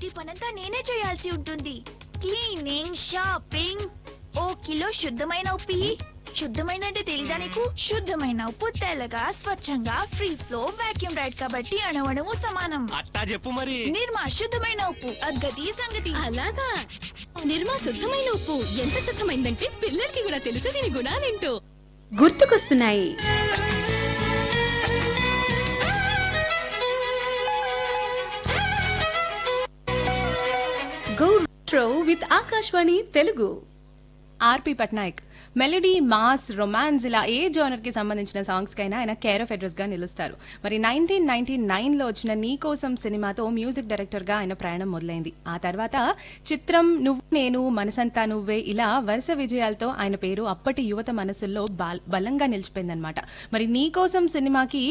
ఇంటి పనంతా నేనే చేయాల్సి ఉంటుంది క్లీనింగ్ షాపింగ్ ఓ కిలో శుద్ధమైన ఉప్పి శుద్ధమైన అంటే తెలీదా నీకు శుద్ధమైన ఉప్పు తెల్లగా స్వచ్ఛంగా ఫ్రీ ఫ్లో వాక్యూమ్ రైడ్ కాబట్టి అణవణము సమానం అట్టా చెప్పు మరి నిర్మా శుద్ధమైన ఉప్పు అద్గతి సంగతి అలాగా నిర్మా శుద్ధమైన ఉప్పు ఎంత శుద్ధమైందంటే పిల్లలకి కూడా తెలుసు దీని గుణాలేంటో గుర్తుకొస్తున్నాయి go retro with Akashvani Telugu RP Patnaik melody mass romance ఇలా ఏ జోనర్ కి సంబంధించిన సాంగ్స్ కైనా ఆయన కేర్ ఆఫ్ అడ్రస్ గా నిలుస్తారు మరి నైన్టీన్ నైన్టీ నైన్ లో వచ్చిన నీ కోసం సినిమాతో మ్యూజిక్ డైరెక్టర్ గా ఆయన ప్రయాణం మొదలైంది ఆ తర్వాత చిత్రం నువ్వు నేను మనసంతా నువ్వే ఇలా వరుస విజయాలతో ఆయన పేరు అప్పటి యువత మనసుల్లో బాల్- బలంగా నిలిచిపోయిందనమాట మరి నీ కోసం సినిమాకి